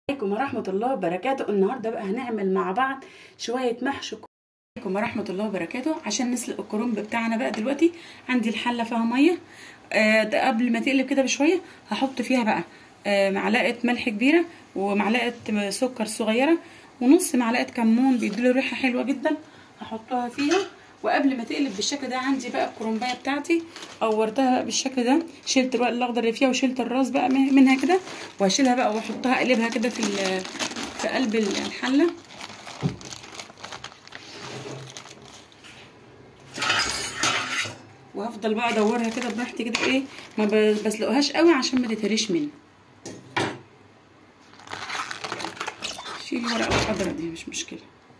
عليكم ورحمة الله وبركاته النهاردة بقى هنعمل مع بعض شوية محشي كرنب. عليكم ورحمة الله وبركاته عشان نسلق الكرنب بتاعنا بقى دلوقتي عندي الحلة فيها مية آه ده قبل ما تقلب كده بشوية هحط فيها بقى آه معلقة ملح كبيرة ومعلقة سكر صغيرة ونص معلقة كمون بيديله ريحة حلوة جدا هحطها فيها وقبل ما تقلب بالشكل ده عندي بقى الكرنبايه بتاعتي قورتها بقى بالشكل ده شلت الورق الاخضر اللي فيها وشلت الراس بقى منها كده وهشيلها بقى واحطها اقلبها كده في في قلب الحله وهفضل بقى ادورها كده براحتي كده ايه ما بسلقهاش قوي عشان ما تتهريش مني شيل الورقه الخضرا دي مش مشكله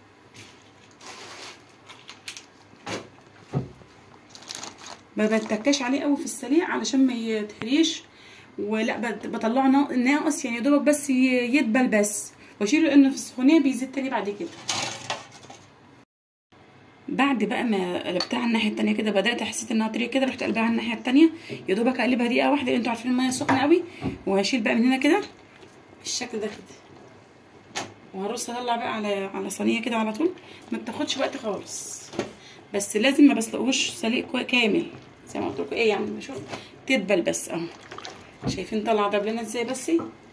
ما بتكاش عليه قوي في السليق علشان ما يتهريش ولا بطلعه ناقص يعني دوبك بس يدبل بس واشيله لانه في السخونيه بيزيد تاني بعد كده بعد بقى ما قلبتها على الناحيه التانية كده بدات حسيت انها طريه كده رحت قلبها على الناحيه التانية يا دوبك اقلبها دقيقه واحده لان انتوا عارفين الميه سخنه قوي وهشيل بقى من هنا كده بالشكل ده كده وهرص اطلع بقى على على صينيه كده على طول ما بتاخدش وقت خالص بس لازم ما بسلقوش سليق كامل زي ما قلت لكم ايه يعني بشوف تدبل بس اهو شايفين طالعه دبلانه ازاي بس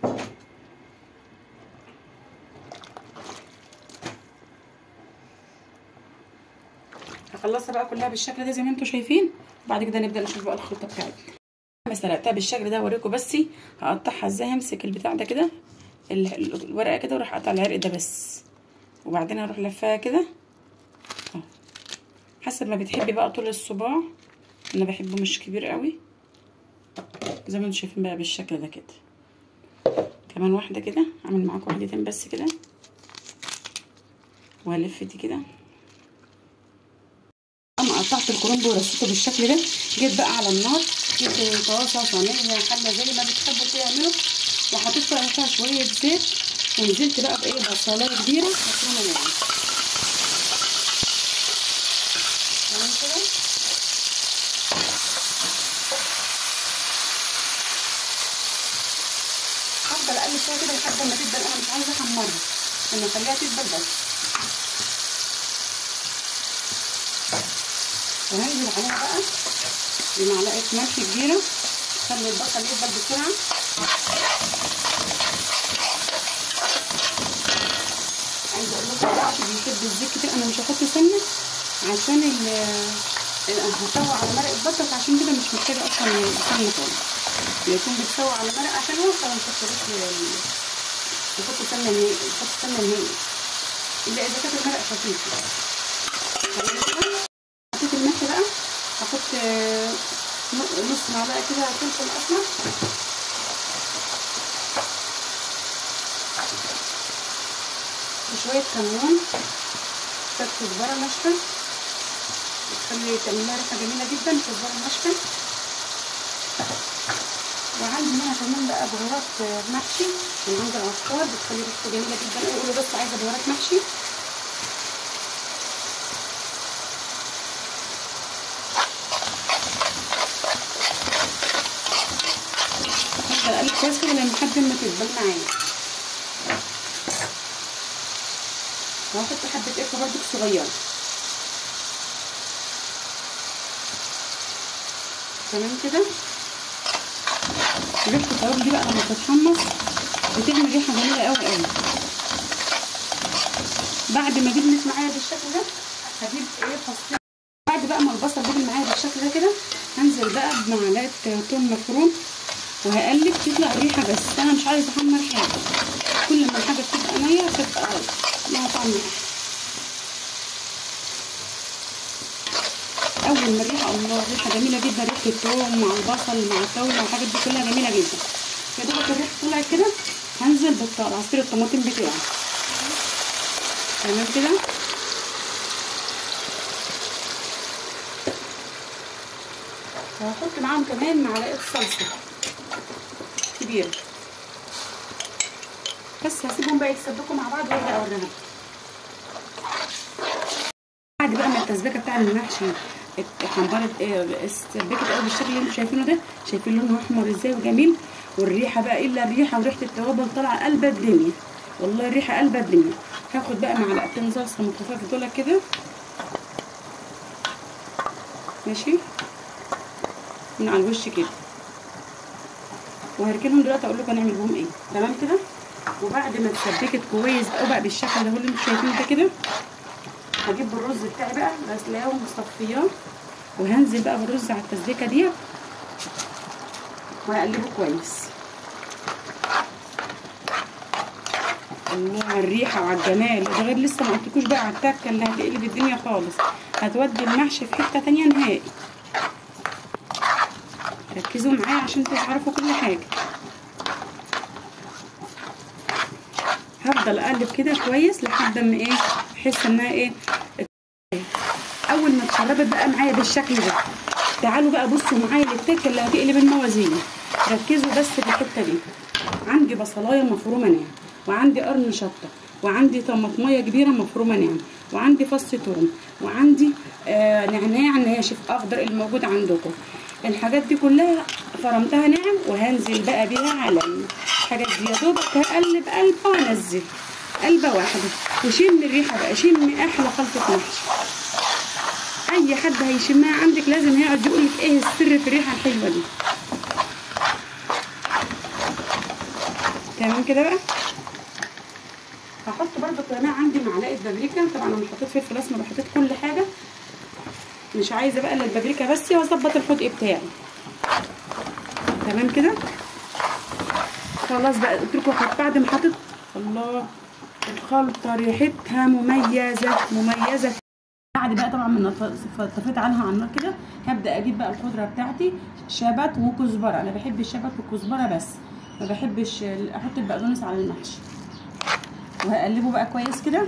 هخلصها بقى كلها بالشكل ده زي ما انتم شايفين وبعد كده نبدا نشوف بقى الخلطه بتاعتنا لما سلقتها بالشكل ده اوريكم بس هقطعها ازاي همسك البتاع ده كده الورقه كده واروح اقطع العرق ده بس وبعدين اروح لفاها كده اهو حسب ما بتحبي بقى طول الصباع انا بحبه مش كبير قوي زي ما انتم شايفين بقى بالشكل ده كده كمان واحده كده اعمل معاكم واحدتين بس كده والف دي كده اما قطعت الكرنب ورصيته بالشكل ده جيت بقى على النار جبت طاسه صينيه حله زي ما بتحبوا تعملوا وحطيت فيها شويه زيت ونزلت بقى بايه بصلايه كبيره مفرومه ناعم تمام كده هفضل اقلب فيها كده لحد ما تدبل انا مش عايزه احمرها انا اخليها تدبل بس وهنزل عليها بقى بمعلقه ملح كبيره خلي البصل يدبل بسرعه عايزه اقول لكم الوقت بيشد الزيت كتير انا مش هحط سمنه عشان ال هسوي على مرق البطل عشان كده مش محتاجه اصلا سمنه خالص يكون بتسوي على مرق عشان هو فما نحطش نحط سمنه نهائي نحط سمنه نهائي الا اذا كانت المرق خفيف حطيت الملح بقى هحط نص معلقه كده فلفل اسمر وشويه كمون شويه كزبره ناشفه بتخلي تعمل لها ريحه جميله جدا كزبره ناشفه وعندي هنا كمان بقى بهارات محشي من عند العطار بتخلي ريحته جميله جدا قولوا بس عايزه بهارات محشي هفضل اقلب كويس كده لحد ما تدبل معايا وهحط حبه قرفه برضك صغيره تمام كده ريحه الطراب دي بقى لما تتحمص بتعمل ريحه جميله قوي قوي بعد ما دبلت معايا بالشكل ده هجيب ايه فصين بعد بقى ما البصل دبل معايا بالشكل ده كده هنزل بقى بمعلقه توم مفروم وهقلب تطلع الريحه بس انا مش عايزه احمر حاجه كل ما الحاجه تبقى نيه تبقى لها طعم اول ما الريحه الله ريحه جميله جدا ريحه الثوم مع البصل مع الفول مع الحاجات دي كلها جميله جدا يا دوبك الريحه طلعت كده هنزل بعصير الطماطم بتاعي تمام كده وهحط معاهم كمان معلقه صلصه كبيره بس هسيبهم بقى يتسبكوا مع بعض وارجع اوريها بعد بقى ما التسبيكه بتاع المحشي اتحمرت ايه اتسبكت قوي بالشكل اللي انتوا شايفينه ده شايفين لونها احمر ازاي وجميل والريحه بقى الا الريحه وريحه التوابل طالعه قلب الدنيا والله الريحه قلب الدنيا هاخد بقى معلقتين صلصه مخففه دول كده ماشي من على الوش كده وهركنهم دلوقتي اقول لكم هنعمل بهم ايه تمام كده وبعد ما اتسبكت كويس بقى بقى بالشكل ده اللي انتوا شايفينه ده كده هجيب الرز بتاعي بقى غسلاه ومصفياه وهنزل بقى بالرز على التسبيكه دي وهقلبه كويس الله على الريحه وعلى الجمال ده غير لسه ما قلتلكوش بقى على التكه اللي هتقلب الدنيا خالص هتودي المحشي في حته تانية نهائي ركزوا معايا عشان تعرفوا كل حاجه هفضل اقلب كده كويس لحد ما ايه احس انها ايه اول ما اتشربت بقى معايا بالشكل ده تعالوا بقى بصوا معايا للتكه اللي هتقلب الموازين ركزوا بس في الحته دي عندي بصلايه مفرومه ناعم وعندي قرن شطه وعندي طماطميه كبيره مفرومه ناعم وعندي فص ثوم وعندي آه نعناع ناشف اخضر الموجود عندكم الحاجات دي كلها فرمتها ناعم وهنزل بقى بيها على الحاجات دي يا دوبك هقلب قلبه وانزل قلبه واحده وشم الريحه بقى شم احلى خلطه محشي اي حد هيشمها عندك لازم هيقعد يقول لك ايه السر في الريحه الحلوه دي تمام كده بقى هحط برده كمان عندي معلقه بابريكا طبعا انا حطيت فلفل اسمر وحطيت كل حاجه مش عايزه بقى الا البابريكا بس واظبط الحدق بتاعي تمام كده خلاص بقى قلت لكم بعد ما حطيت الله الخلطه ريحتها مميزه مميزه بعد بقى طبعا من طفيت عنها على النار كده هبدا اجيب بقى الخضره بتاعتي شبت وكزبره انا بحب الشبت والكزبره بس ما بحبش احط البقدونس على المحشي وهقلبه بقى كويس كده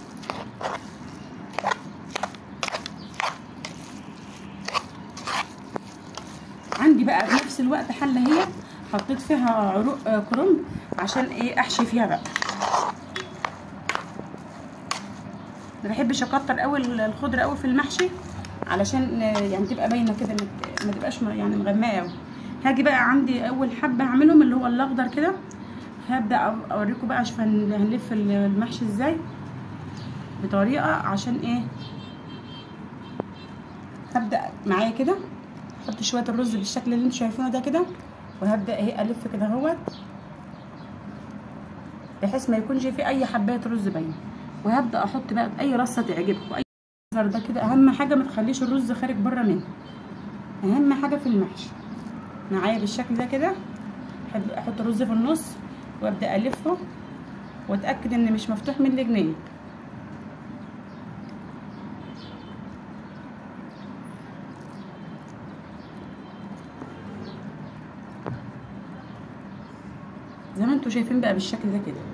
عندي بقى في نفس الوقت حله هي حطيت فيها عروق كرنب عشان ايه احشي فيها بقى ما بحبش اكتر قوي الخضره قوي في المحشي علشان يعني تبقى باينه كده ما تبقاش يعني مغمقه قوي هاجي بقى عندي اول حبه هعملهم اللي هو الاخضر كده هبدا اوريكم بقى اشوف هنلف المحشي ازاي بطريقه عشان ايه هبدا معايا كده احط شويه الرز بالشكل اللي انتوا شايفينه ده كده وهبدا اهي الف كده اهوت بحيث ما يكونش في اي حبايه رز باينه وهبدا احط بقى اي رصه تعجبكم اي ده كده اهم حاجه ما تخليش الرز خارج بره منه اهم حاجه في المحشي معايا بالشكل ده كده احط الرز في النص وابدا الفه واتاكد ان مش مفتوح من الجنيه زي ما انتوا شايفين بقى بالشكل ده كده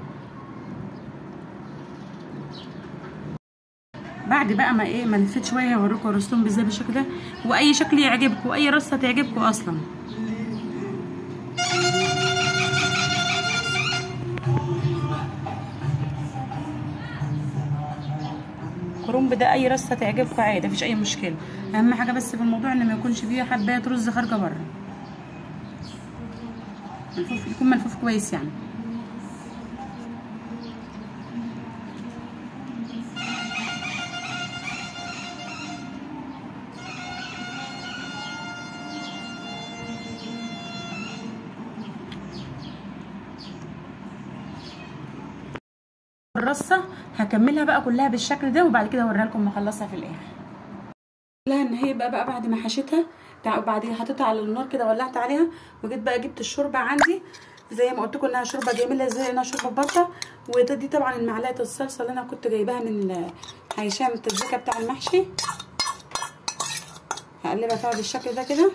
بعد بقى ما ايه ما لفيت شويه هوريكم الرستون ازاي بالشكل ده واي شكل يعجبكم واي رصه تعجبكم اصلا الكرنب ده اي رصه تعجبكم عادي مفيش اي مشكله اهم حاجه بس في الموضوع ان ما يكونش فيه حبايه رز خارجه بره ملفوف يكون ملفوف كويس يعني الرصه هكملها بقى كلها بالشكل ده وبعد كده اوريها لكم مخلصها في الاخر لها ان هي بقى, بقى بعد ما حشيتها بعد حطيتها على النار كده ولعت عليها وجيت بقى جبت الشوربه عندي زي ما قلت لكم انها شوربه جميله زي انها شوربه بطه وده دي طبعا المعلقه الصلصه اللي انا كنت جايباها من هيشام التسبيكه بتاع المحشي هقلبها فيها بالشكل ده كده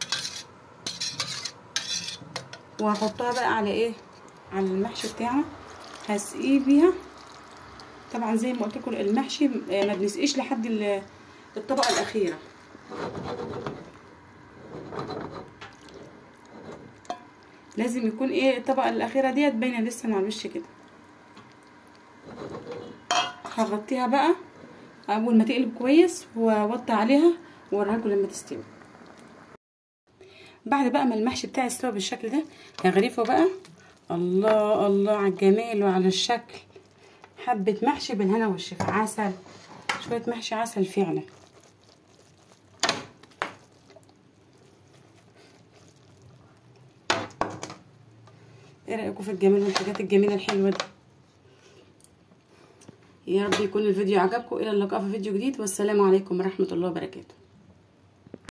وهحطها بقى على ايه على المحشي بتاعنا هسقيه بيها طبعا زي ما قلت لكم المحشي ما بنسقيش لحد الطبقه الاخيره لازم يكون ايه الطبقه الاخيره ديت باينه لسه على الوش كده هغطيها بقى اول ما تقلب كويس واوطي عليها واوريها لكم لما تستوي بعد بقى ما المحشي بتاعي استوى بالشكل ده هغرفه بقى الله الله على الجمال وعلى الشكل حبة محشي بالهنا والشفا عسل شوية محشي عسل فعلا ايه رأيكم في الجمال والحاجات الجميلة الحلوة دي يا رب يكون الفيديو عجبكم الى اللقاء في فيديو جديد والسلام عليكم ورحمة الله وبركاته